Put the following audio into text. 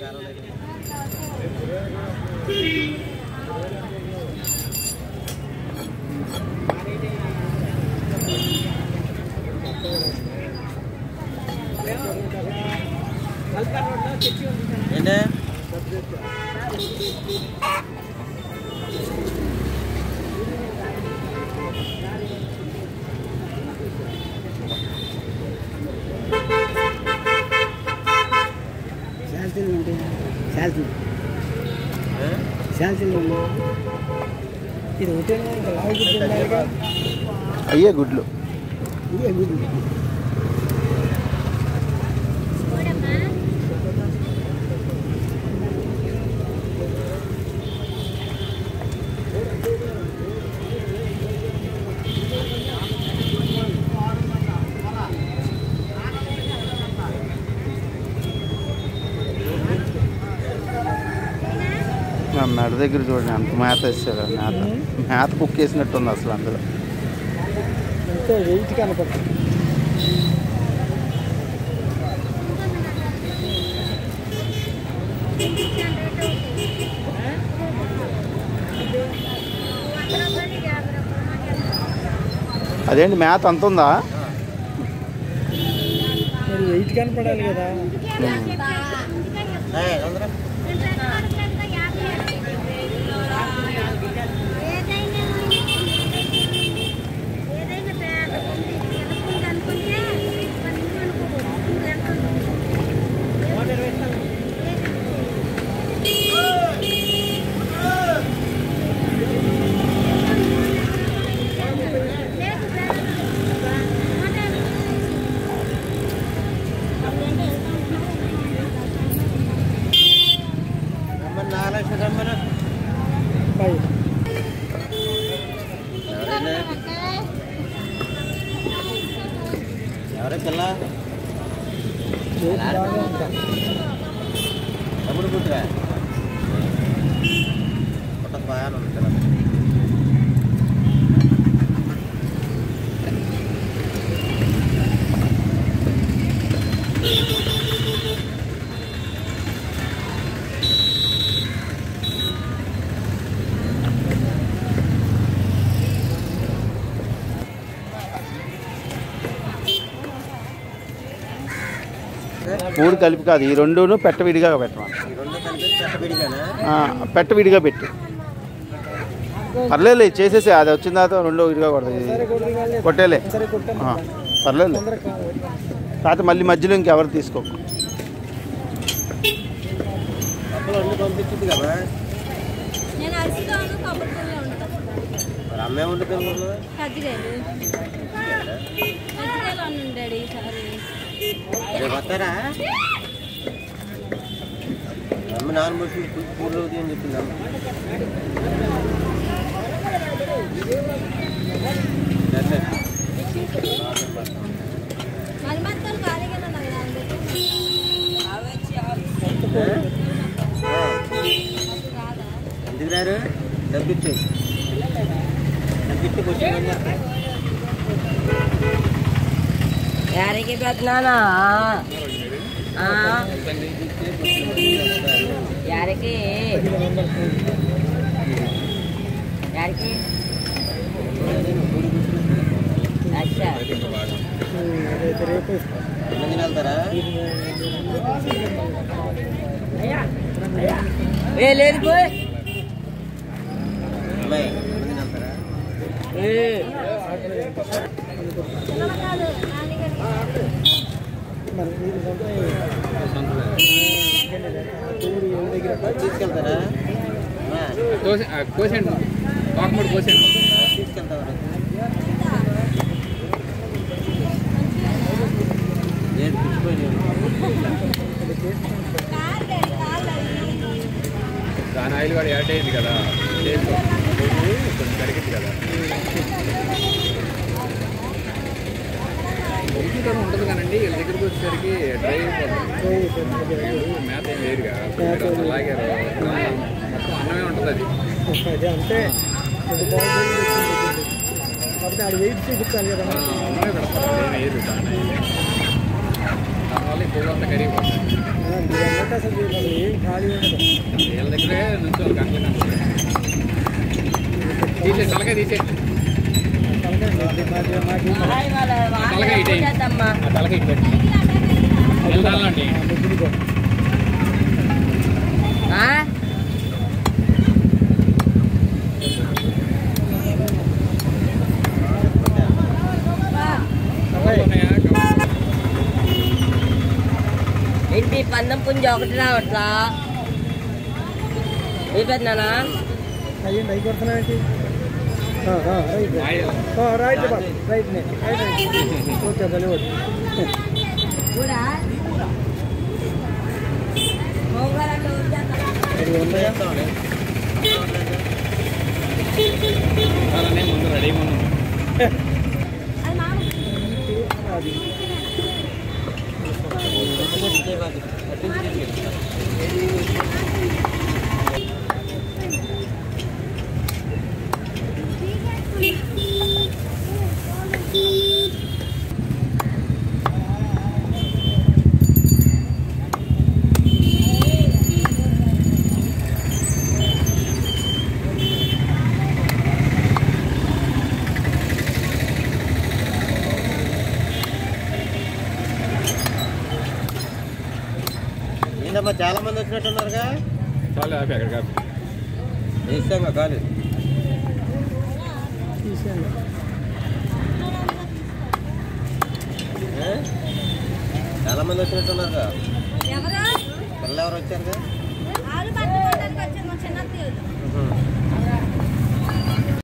ఏంటే శాంతిలు ఉంటాయి శాంతిలు ఏ? శాంతిలు ఇది ఒకటే ఇంకా లావు గుడ్డు ఉండాలిగా అయ్యే గుడ్లు ఇదే గుడ్డు మా మెడ దగ్గర చూడండి అంత మేత వేస్తాడు మేత మేత కుక్ వేసినట్టుంది అసలు అందులో ఎంతో వెయిట్ కనపడుతుంది అదేంటి మేత అంత ఉందా మరి వెయిట్ కనపడాలి కదా ఏ, తొందరగా. రమ్మని నాలుగు లక్షలు రమ్మను. పై ఎవరైనా ఎవరే పిల్ల వెయిట్ బాగా ఉంటుంది తమ్ముడు పుట్టురా పుట్టక బాగానే ఉంది పిల్ల మూడు కలిపి కాదు ఈ రెండును పెట్ట విడిగా పెట్టమని ఈ రెండు కలిపి పెట్టబడిగానా ఆ, పెట్ట విడిగా పెట్టు పర్లేదు చేసేసి అది వచ్చిన తర్వాత రెండో విడిగా కొడుతుంది సరే కొడుకు కాలేదు కొట్టేలే సరే కొట్టాను ఆ, పర్లేదు తొందరగా కావాలి కాకపోతే మళ్ళీ మధ్యలో ఇంకెవరు తీసుకోకు అప్పులు అన్ని పంపించింది కదా నేను అరిసిలోను కొబ్బరిపల్లిలో ఉంటాను మరి అమ్మే వండుతుంది నువ్వు? కజ్జికాయలు కజ్జికాయలు అని ఉండాడు ఈసారి రేపు వస్తారా అమ్మ నాన్న బస్సు పూర్లో అని చెప్పింది అమ్మ సరే, సరే. మరి మొత్తం ఖాళీగానే ఉన్నాయి నా దగ్గర. ఏ? ఆ, అది రాదా ఎందుకు రారు డబ్బు ఇచ్చి డబ్బు ఇచ్చి కూర్చోండి ಯಾರಿಗೆ ಬೇಕನಾನ ಯಾರಿಗೆ ಯಾರಿಗೆ అచ్చా రేపు రేపు ఇస్తాను ఎంతమంది వెళ్తారా ఏ లేదు పోయ్ అమ్మాయి ఎంతమంది వెళ్తారా పిల్లలు కాదు నాన్నగారికి మరి మీరు ఊరు ఎవరి దగ్గర తీసుకెళ్తారా అమ్మా, కోసండి పాకముడు కోసండి తీసుకెళ్తావా లేదు పిచ్చిపోయి కాదు కాదు దాని ఆయిల్ కూడా యాడ్ అయింది కదా టేస్ట్ కొంచెం కరిగింది కదా ఉడికితనం ఉంటుంది కానండి వీళ్ళ దగ్గరికి వచ్చేసరికి డ్రై అయిపోతుంది మేత ఏం లేదుగా అసలు లాగారు మొత్తం అన్నమే ఉంటుంది అది అదే అంటే అది బాగుంది కాకపోతే ఆడ వెయిట్ చూపించాలి కదా ఆ, అన్నమే పెడతారు ఏం వేయరు దాని దానివల్ల వల్ల ఈ కొవ్వు అంతా కరిగిపోతుంది మీరు అన్నట్టు అసలు వీళ్ళు ఏం ఖాళీ ఉండదు వీళ్ళ దగ్గరే నుంచి వాళ్ళు గంటలు గంటలు తీసే తలకాయ తీసే తలకాయ మాకు మాకు హాయ్ వాళ్ళ వాళ్ళ తలకాయ ఇటు చేద్దామ్మా ఆ తలకాయ ఇటు పెట్టి వెళ్తానండి ముగ్గురికో ఆ? ఏంటి పందం పుంజ ఒకటి రావట్లా ఏ పెద్దనా అయ్యండి అవి కొడుతున్నాయండి రైట్ రైట్ బాబు రైట్ నే రైట్ రైట్ ఓకే తెలియదు కూడా మోగాలంటే వద్దా అది ఉన్నాయా అలానే ముందు రెడీగా ఉన్నాం అది మామ అది ఏంటమ్మా చాలా మంది వచ్చినట్టున్నారుగా చాలు ఆపి అక్కడ కాపీ ఇస్తాంగా కాలేదు తీసేయండి ఏ? చాలా మంది వచ్చినట్టున్నారుగా ఎవరు పిల్లలు ఎవరు వచ్చారుగా ఆలు పట్టుకోవడానికి వచ్చారు మా చిన్న ఉహు.